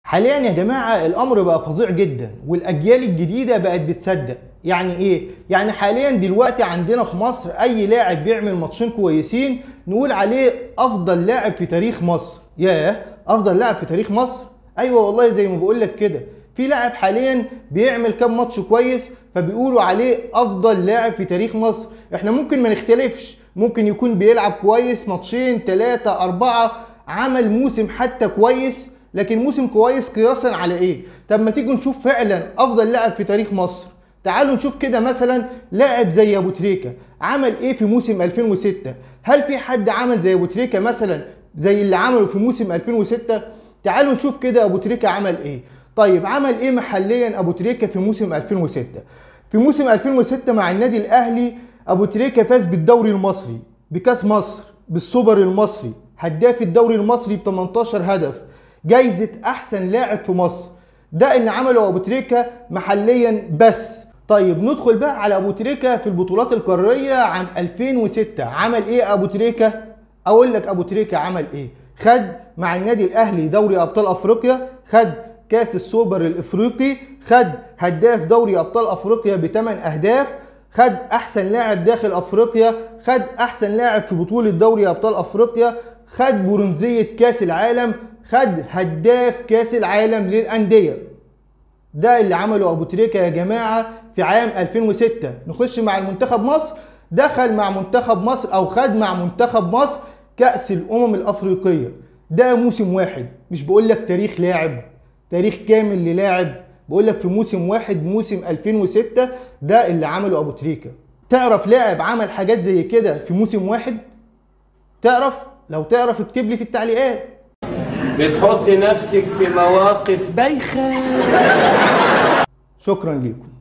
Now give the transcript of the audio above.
حاليا يا جماعة الأمر بقى فظيع جدا والأجيال الجديدة بقت بتصدق يعني إيه؟ يعني حاليا دلوقتي عندنا في مصر أي لاعب بيعمل ماتشين كويسين نقول عليه أفضل لاعب في تاريخ مصر ياه أفضل لاعب في تاريخ مصر؟ أيوة والله زي ما بقول لك كده في لاعب حاليا بيعمل كام ماتش كويس فبيقولوا عليه أفضل لاعب في تاريخ مصر احنا ممكن ما نختلفش ممكن يكون بيلعب كويس ماتشين ثلاثة أربعة عمل موسم حتى كويس لكن موسم كويس قياسا على ايه طب ما تيجوا نشوف فعلا افضل لاعب في تاريخ مصر تعالوا نشوف كده مثلا لاعب زي ابو تريكه عمل ايه في موسم 2006 هل في حد عمل زي ابو تريكه مثلا زي اللي عمله في موسم 2006 تعالوا نشوف كده ابو تريكه عمل ايه طيب عمل ايه محليا ابو تريكه في موسم 2006 في موسم 2006 مع النادي الاهلي ابو تريكه فاز بالدوري المصري بكاس مصر بالسوبر المصري هداف الدوري المصري ب 18 هدف جايزة أحسن لاعب في مصر ده اللي عمله أبو تريكة محليا بس طيب ندخل بقى على أبو تريكة في البطولات القارية عام 2006 عمل إيه أبو تريكة؟ أقول لك أبو تريكة عمل إيه؟ خد مع النادي الأهلي دوري أبطال أفريقيا خد كاس السوبر الإفريقي خد هداف دوري أبطال أفريقيا بثمان أهداف خد أحسن لاعب داخل أفريقيا خد أحسن لاعب في بطولة دوري أبطال أفريقيا خد برونزية كاس العالم خد هداف كاس العالم للانديه ده اللي عمله ابو تريكه يا جماعه في عام 2006 نخش مع المنتخب مصر دخل مع منتخب مصر او خد مع منتخب مصر كاس الامم الافريقيه ده موسم واحد مش بقول لك تاريخ لاعب تاريخ كامل للاعب بقول لك في موسم واحد موسم 2006 ده اللي عمله ابو تريكه تعرف لاعب عمل حاجات زي كده في موسم واحد تعرف لو تعرف اكتب لي في التعليقات بتحط نفسك في مواقف بايخة شكرا لكم